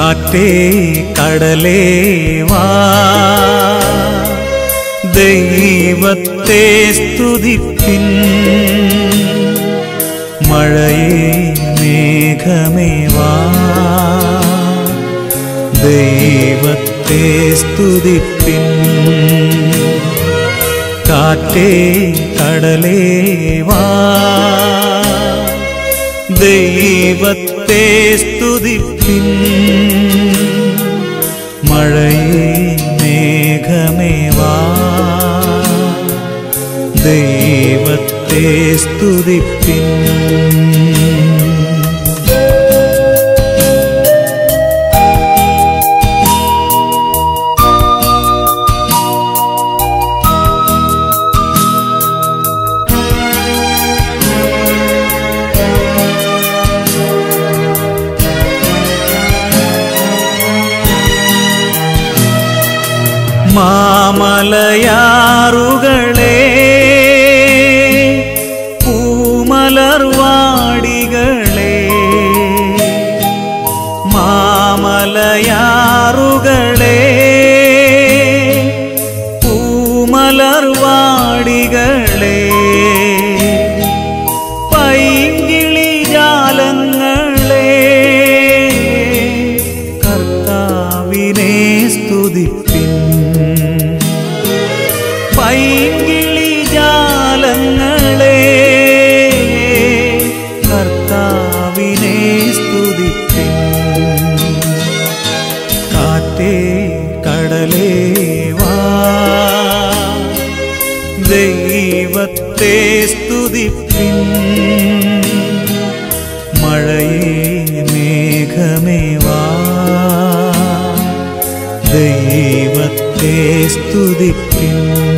കാറ്റേ കടലേ വാ ദൈവത്തെ സ്തുതിപ്പിൻ മഴയേ മേഘമേ വാ ദൈവത്തെ സ്തുതിപ്പിൻ കാറ്റേ കടലേ വാ ദൈവത്തെ സ്തുതിപ്പിൻ മഴയേ മേഘമേ വാ ദൈവത്തെ സ്തുതിപ്പിൻ മാമലയാറുകളെ പൂമലർവാടികളെ മാമലയാറുകളെ പൂമലർവാടികളെ പൈങ്കിളി ജാലങ്ങളെ കർത്താവിനെ സ്തുതിപ്പിൻ പൈങ്കിളി ജാലങ്ങളെ കർത്താവിനെ സ്തുതിപ്പിൻ കാറ്റേ കടലേ വാ ദൈവത്തെ സ്തുതിപ്പിൻ മഴയേ മേഘമേ വാ ദൈവത്തെ സ്തുതിപ്പിൻ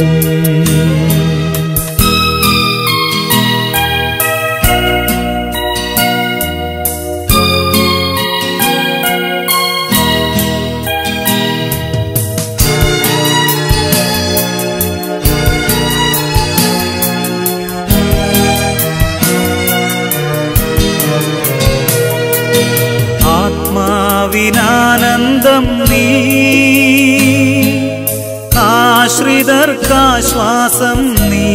ആത്മാവിനാനന്ദം നീ ആശ്രിതർക്കാശ്വാസം നീ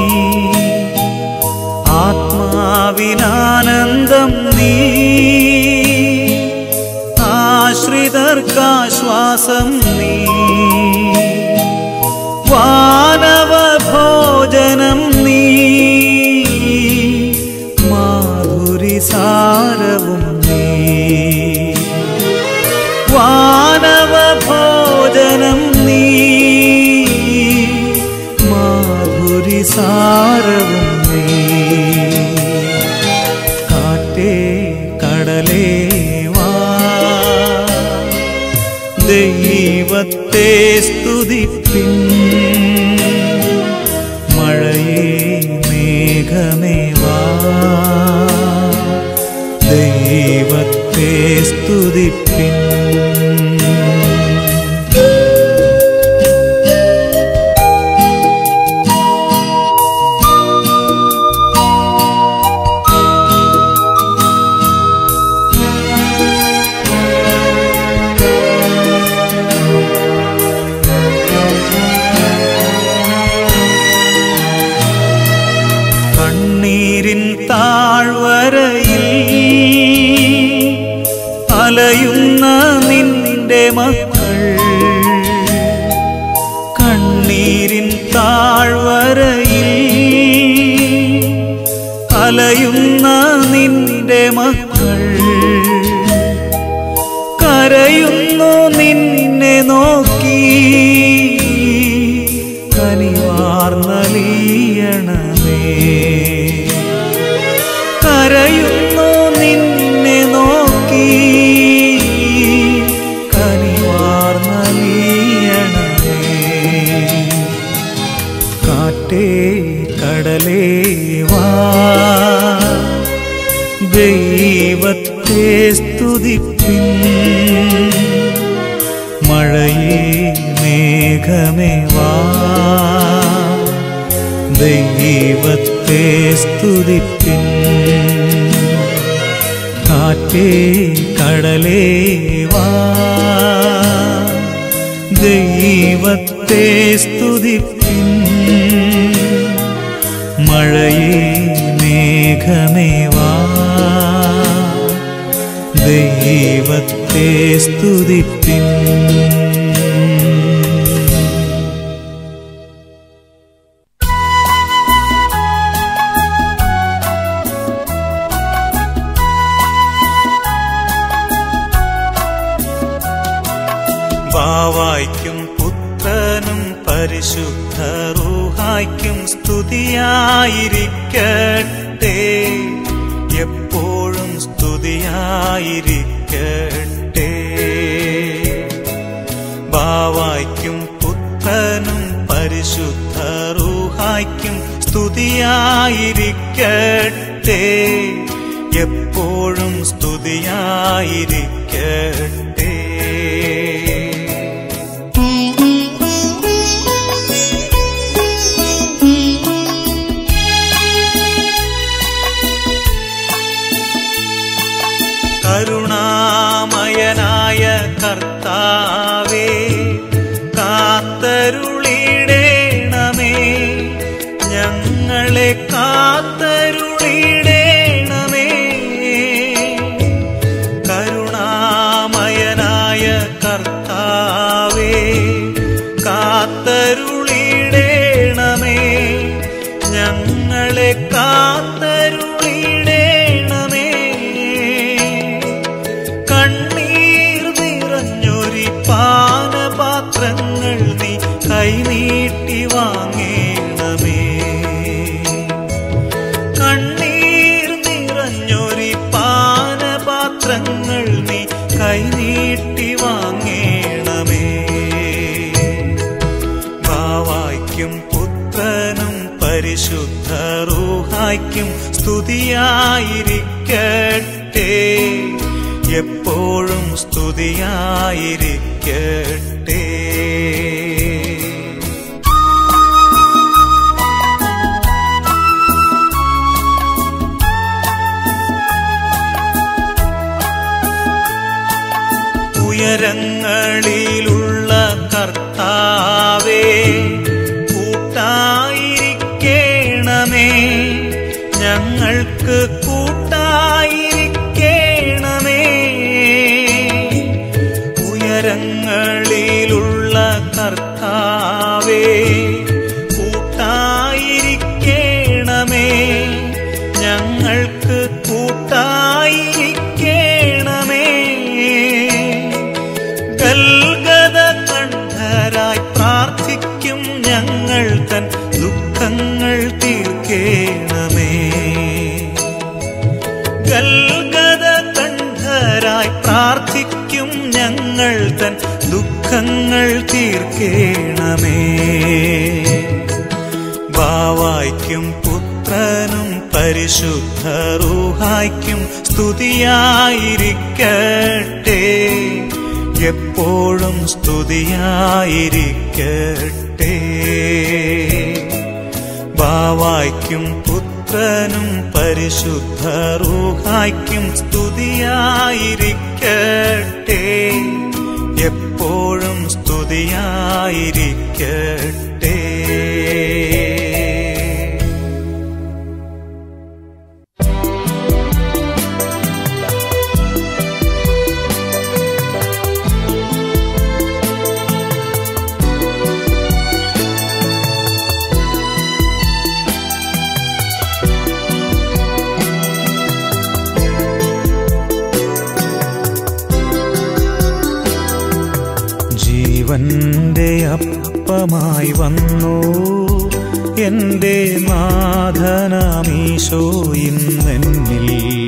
ആത്മാവിനാനന്ദം നീ ആശ്രിതർക്കാശ്വാസം നീ വാനവ ഭോജനം നീ മാധുരി സാരവും നീ വാനവ ഭോജനം നീ മാധുരി സാരവും നീ കാറ്റേ കടലേ വാ ദൈവത്തെ സ്തുതിപ്പിൻ മഴയേ മേഘമേ വാ ദൈവത്തെ സ്തുതിപ്പിൻ കണ്ണീരിൻ താഴ്വരയിൽ അലയുന്ന നിന്റെ മക്കൾ കണ്ണീരിൻ താഴ്വരയിൽ അലയുന്ന നിന്റെ മക്കൾ കരയുന്നു നിന്നെ നോക്കി കനിവാർന്നലിയണമേ കരയുന്നു നിന്നെ നോക്കി കനിവാർന്നലിയണമേ കാറ്റേ കടലേ വാ ദൈവത്തെ സ്തുതിപ്പിൻ മഴയേ മേഘമേ വാ ദൈവത്തെ സ്തുതിപ്പിൻ കാറ്റേ കടലേ വാ ദൈവത്തെ സ്തുതിപ്പിൻ മഴയേ മേഘമേ വാ ദൈവത്തെ സ്തുതിപ്പിൻ ബാവായ്ക്കും പുത്രനും പരിശുദ്ധ റൂഹായ്ക്കും സ്തുതിയായിരിക്കട്ടെ എപ്പോഴും സ്തുതിയായിരിക്കട്ടെ ബാവായ്ക്കും പുത്രനും പരിശുദ്ധ റൂഹായ്ക്കും സ്തുതിയായിരിക്കട്ടെ എപ്പോഴും സ്തുതിയായിരിക്കട്ടെ കരുണാമയനായ കർത്താവേ കാത്തരുളിടേണമേ ഞങ്ങളെ കാത്തരുളിടേണമേ കരുണാമയനായ കർത്താവേ കാത്തരുളിടേണമേ ഞങ്ങളെ കാത്തരുളിടേണമേ കണ്ണീർ നിറഞ്ഞൊരി പാനപാത്രങ്ങൾ നീ കൈനീട്ടി വാങ്ങേണമേ കണ്ണീർ നിറഞ്ഞൊരി പാനപാത്രങ്ങൾ നീ കൈനീട്ടി വാങ്ങേണമേ ബാവായ്ക്കും പുത്രനും പരിശുദ്ധ റൂഹായ്ക്കും സ്തുതിയായിരിക്കട്ടെ എപ്പോഴും സ്തുതിയായിരിക്കട്ടെ ഉയരങ്ങളിലുള്ള കർത്താവേ കൂട്ടായിരിക്കേണമേ ഞങ്ങൾക്ക് കൂട്ടായിരിക്കേണമേ ഉയരങ്ങളിലുള്ള കർത്താവേ കൂട്ടായിരിക്കേണമേ ഞങ്ങൾക്ക് കൂട്ടായിരിക്കേണമേ ഗൽഗത കണ്ഠരായി പ്രാർത്ഥിക്കും ഞങ്ങൾ തൻ ദുഃഖങ്ങൾ തീർക്കേണമേ ഗൽഗത കണ്ഠരായി പ്രാർത്ഥിക്കും ഞങ്ങൾ തൻ ദുഃഖങ്ങൾ തീർക്കേണമേ ബാവായ്ക്കും പുത്രനും പരിശുദ്ധ റൂഹായ്ക്കും സ്തുതിയായിരിക്കട്ടെ എപ്പോഴും സ്തുതിയായിരിക്കട്ടെ ബാവായ്ക്കും പുത്രനും പരിശുദ്ധ റൂഹായ്ക്കും സ്തുതിയായിരിക്കട്ടെ എപ്പോഴും സ്തുതിയായിരിക്കട്ടെ ജീവന്റെ അപ്പമായി വന്നു എന്റെ നാഥനാമീശോ ഇന്നെന്നിൽ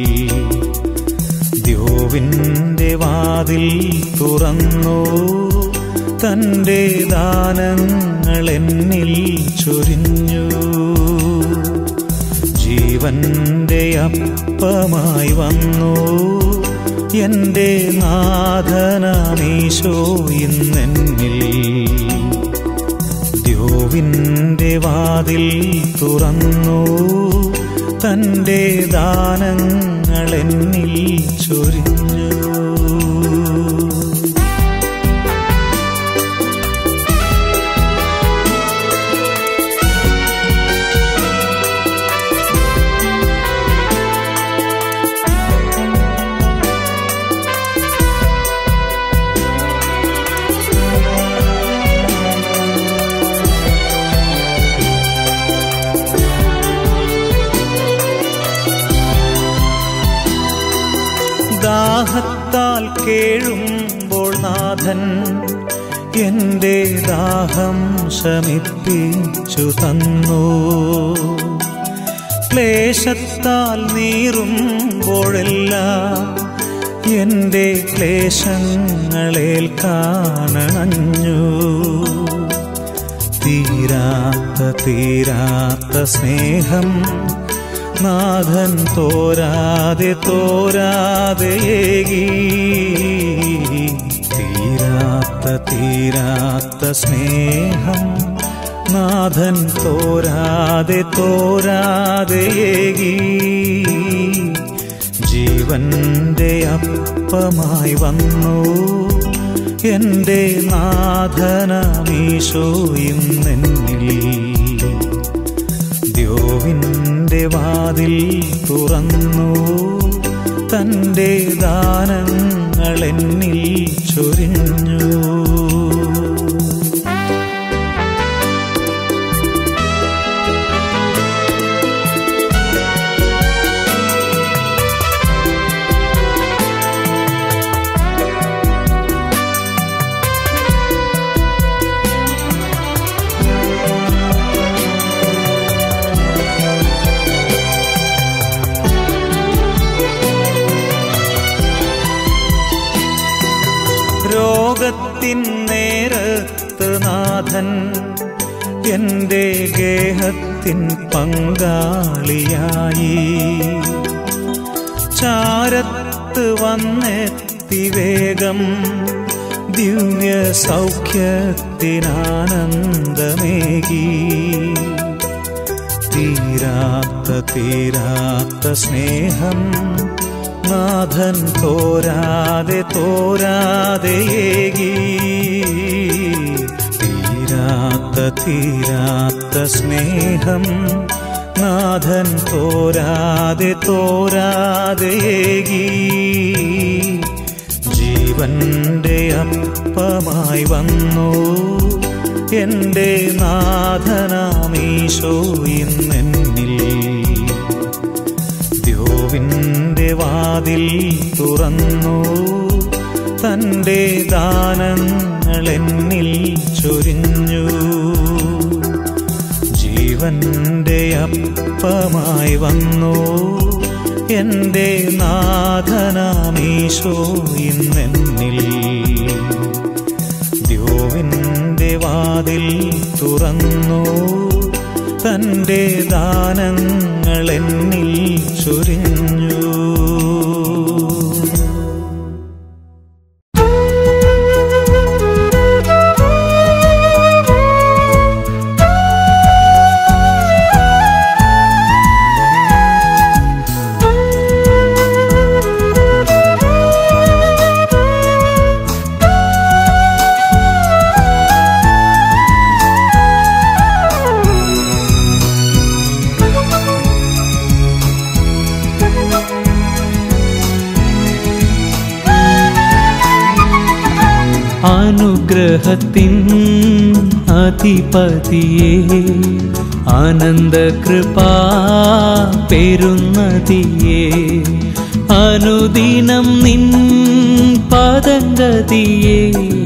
ദ്യോവിന്റെ വാതിൽ തുറന്നു തന്റെ ദാനങ്ങൾ എന്നിൽ ചൊരിഞ്ഞു ജീവന്റെ അപ്പമായി വന്നു എന്റെ നാഥനാമീശോ ഇന്നെന്നിൽ ദ്യോവിന്റെ വാതിൽ തുറന്നു തന്റെ ദാനങ്ങൾ എന്നിൽ ചൊരിഞ്ഞു ദാഹത്താൽ കേഴുമ്പോൾ നാഥൻ എൻ്റെ ദാഹം ശമിപ്പിച്ചു തന്നു ക്ലേശത്താൽ നീറുമ്പോഴെല്ലാം എൻ്റെ ക്ലേശങ്ങളേൽക്കാനണഞ്ഞു തീരാത്ത തീരാത്ത സ്നേഹം നാഥൻ തോരാതെ തോരാതെ ഏകി തീരാത്ത തീരാത്ത സ്നേഹം നാഥൻ തോരാതെ തോരാതെ ഏകി ജീവന്റെ അപ്പമായി വന്നു എൻ്റെ നാഥനമീശോ ഇന്നെന്നിൽ ദ്യോവിൻ്റെ വാതിൽ തുറന്നു തൻ്റെ ദാനങ്ങൾ എന്നിൽ ചൊരിഞ്ഞു രോഗത്തിൻ നേരത്ത് നാഥൻ എൻ്റെ ഗേഹത്തിൻ പങ്കാളിയായി ചാരത്ത് വന്നെത്തി വേഗം ദിവ്യ സൗഖ്യത്തിനാനന്ദമേകി തീരാത്ത തീരാത്ത സ്നേഹം നാഥൻ തോരാതെ തോരാതെ ഏകി തീരാത്ത തീരാത്ത സ്നേഹം നാഥൻ തോരാതെ തോരാതെ ഏകി ജീവന്റെ അപ്പമായി വന്നു എൻ്റെ നാഥനാമീശോ ഇന്നെന്നിൽ ദ്യോവിൻ്റെ വാതിൽ തുറന്നു തൻ്റെ ദാനങ്ങൾ എന്നിൽ ചൊരിഞ്ഞു ജീവന്റെ അപ്പമായി വന്നു എൻ്റെ നാഥനാമീശോ ഇന്നെന്നിൽ ദ്യോവിൻ്റെ വാതിൽ തുറന്നു തൻ്റെ ദാനങ്ങൾ എന്നിൽ ചൊരിഞ്ഞു അനുഗ്രഹത്തിൻ അധിപതിയെ ആനന്ദകൃപാ പെരുന്നതിയെ അനുദിനം നിൻ പദങ്കതിയെ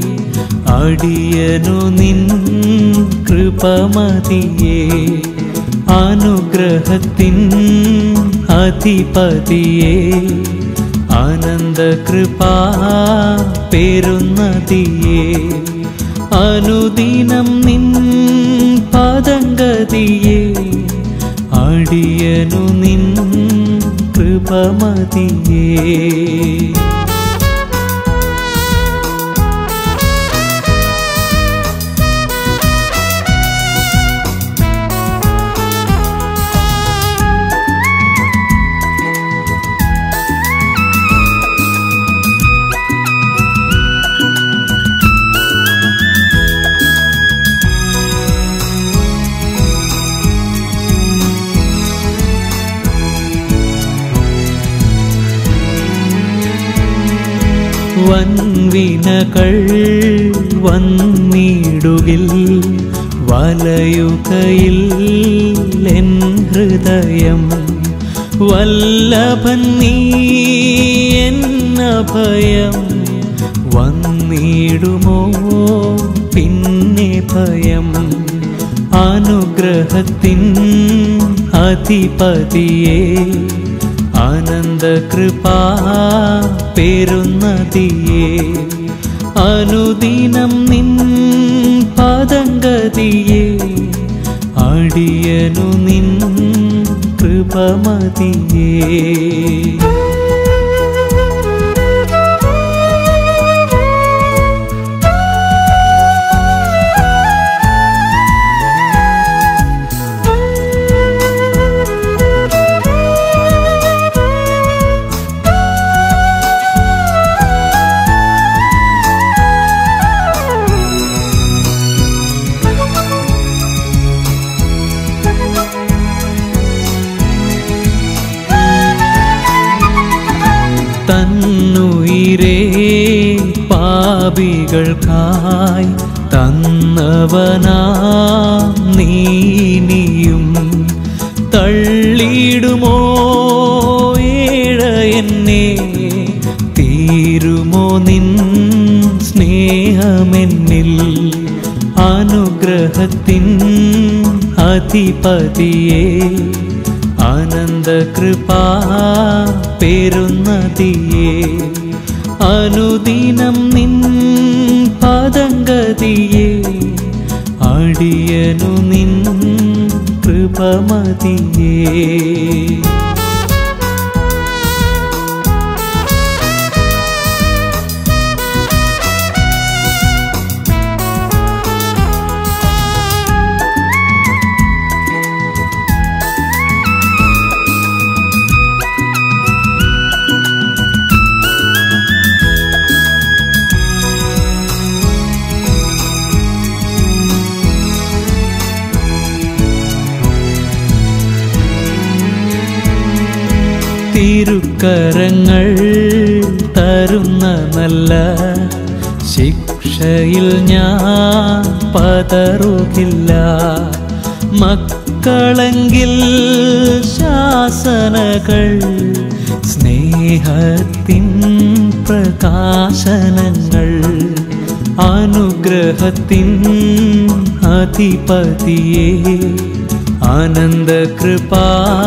അടിയനു നിൻ കൃപമതിയെ അനുഗ്രഹത്തിൻ അധിപതിയെ ആനന്ദകൃപാ പെരുന്നതിയെ അനുദിനം നിൻ പദങ്കതിയെ അടിയനു നിൻ കൃപമതിയേ വൻവിനകൾ വന്നിടുകിൽ വലയുകയിൽ എൻ ഹൃദയം വല്ലഭൻ നീ എന്ന ഭയം വന്നിടുമോ പിന്നെ ഭയം അനുഗ്രഹത്തിൻ അധിപതിയെ ആനന്ദകൃപാ പെരുന്നതിയെ അനുദിനം നിൻ പദങ്കതിയെ അടിയനു നിൻ കൃപമതിയേ തന്നുയിരേ പാപികൾക്കായി തന്നവനാ നീനിയും തള്ളിയിടുമോ ഏഴ എന്നെ തീരുമോ നിൻ സ്നേഹമെന്നിൽ അനുഗ്രഹത്തിൻ അധിപതിയെ ആനന്ദകൃപാ പെരുന്നതിയെ അനുദിനം നിൻ പദങ്കതിയെ അടിയനു നിൻ കൃപമതിയേ തിരുക്കരങ്ങൾ തരുന്ന നല്ല ശിക്ഷയിൽ ഞാൻ പതറുകില്ല മക്കളെങ്കിൽ ശാസനകൾ സ്നേഹത്തിൻ പ്രകാശനങ്ങൾ അനുഗ്രഹത്തിൻ അധിപതിയെ ആനന്ദകൃപാ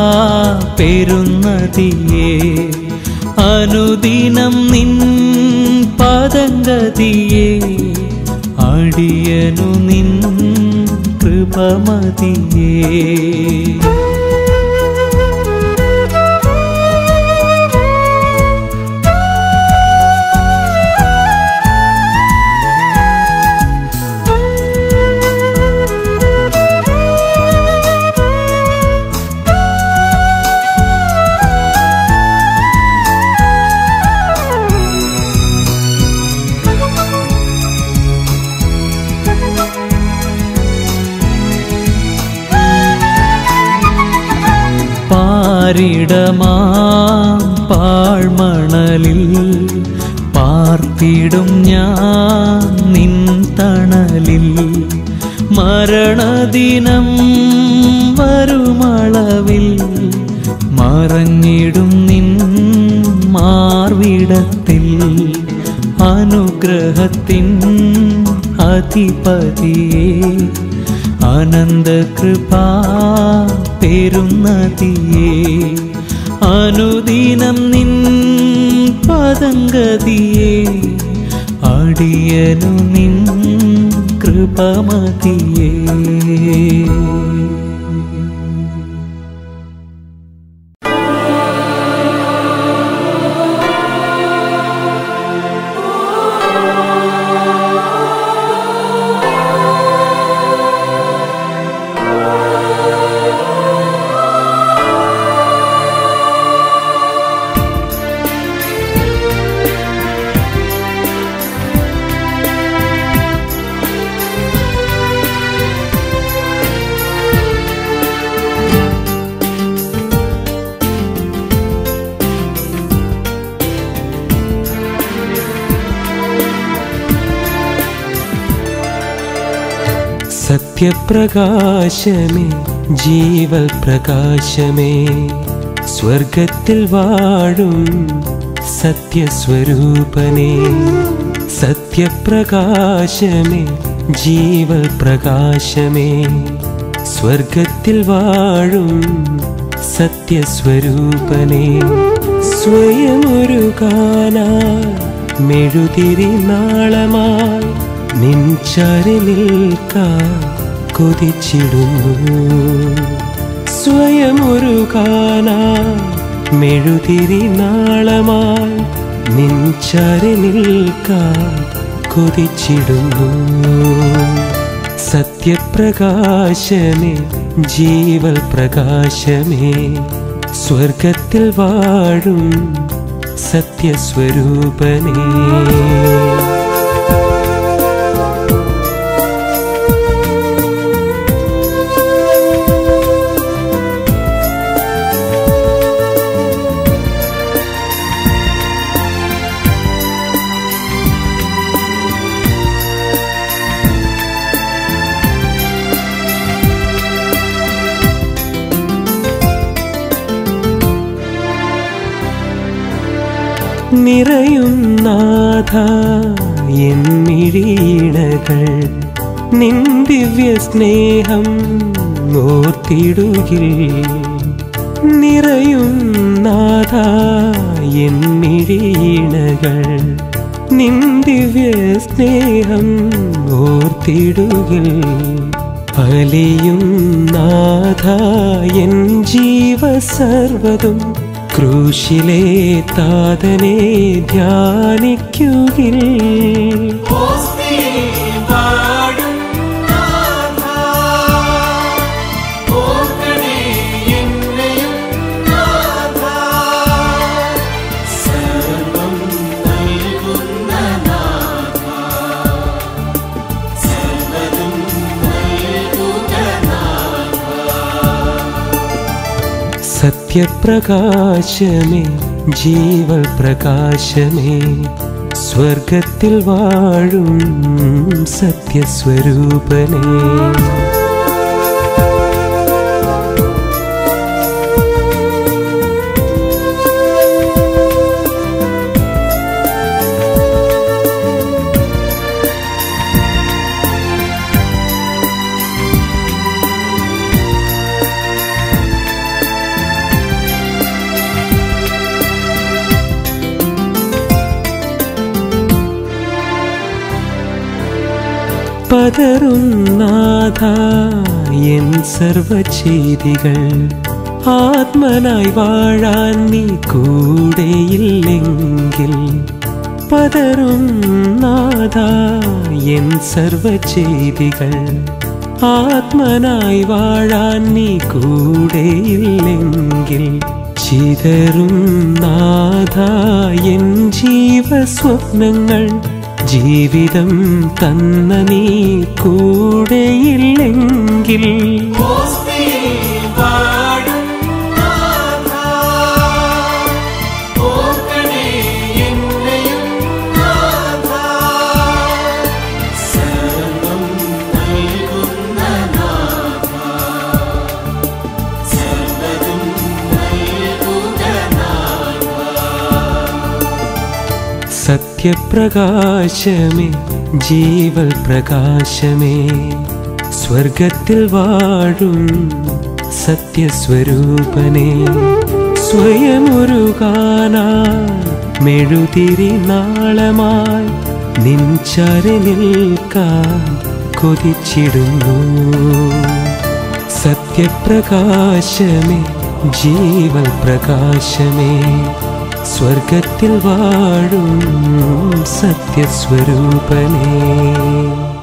പെരുന്നതിയെ അനുദിനം നിൻ പദങ്കതിയെ അടിയനു നിൻ കൃപമതിയേ പാരിടമാം പാഴ്മണലിൽ പാർത്തിടും ഞാൻ നിൻ തണലിൽ മരണദിനം വരുമളവിൽ മറഞ്ഞിടും നിൻ മാർവിടത്തിൽ അനുഗ്രഹത്തിൻ അധിപതിയെ ആനന്ദകൃപാ പെരുന്നതിയെ അനുദിനം നിൻ പദങ്കതിയെ അടിയനു നിൻ കൃപമതിയേ സത്യപ്രകാശമേ ജീവൽ പ്രകാശമേ സ്വർഗത്തിൽ വാഴും സത്യസ്വരൂപനേ സത്യപ്രകാശമേ ജീവൽ പ്രകാശമേ സ്വർഗത്തിൽ വാഴും സത്യസ്വരൂപനേ സ്വയമൊരു കാനാ മെഴുതിരി നാളമായി നിൻചാരി നിൽക്കാൻ കൊതിച്ചിടുന്നു സ്വയമൊരു കാനാ മെഴുതിരി നാളമായി നിൻചാരി നിൽക്കാൻ കൊതിച്ചിടുന്നു സത്യപ്രകാശമേ ജീവൽ പ്രകാശമേ സ്വർഗത്തിൽ വാഴും സത്യസ്വരൂപനേ നിറയും നാഥ എന്നിഴീണകൾ നിൻ ദിവ്യ സ്നേഹം ഓർത്തിടുകിൽ നിറയും നാഥ എന്നിഴീണകൾ നിൻ ദിവ്യ സ്നേഹം ഓർത്തിടുകിൽ അലിയും നാഥ എൻ ജീവ സർവതും ക്രൂശിലെ താതനെ ധ്യാനിക്കുകിൽ സത്യപ്രകാശമേ ജീവൽ പ്രകാശമേ സ്വർഗത്തിൽ വാഴും സത്യസ്വരൂപനേ പതറുന്നാഥ എൻ സർവചേതികൾ ആത്മനായി വാഴാൻ നീ കൂടെയില്ലെങ്കിൽ പതറും നാഥ എൻ സർവചേതികൾ ആത്മനായി വാഴാൻ നീ കൂടെയില്ലെങ്കിൽ ചിതറും നാഥ എൻ ജീവസ്വപ്നങ്ങൾ ജീവിതം തന്ന നീ കൂടെയില്ലെങ്കിൽ സത്യപ്രകാശമേ ജീവൽ പ്രകാശമേ സ്വർഗത്തിൽ വാഴും സത്യസ്വരൂപനേ സ്വയമൊരു കാനാ മെഴുതിരി നാളമായി നിൻചാരി നിൽക്കാൻ കൊതിച്ചിടുന്നു സത്യപ്രകാശമേ ജീവൽ പ്രകാശമേ സ്വർഗത്തിൽ വാഴും സത്യസ്വരൂപനേ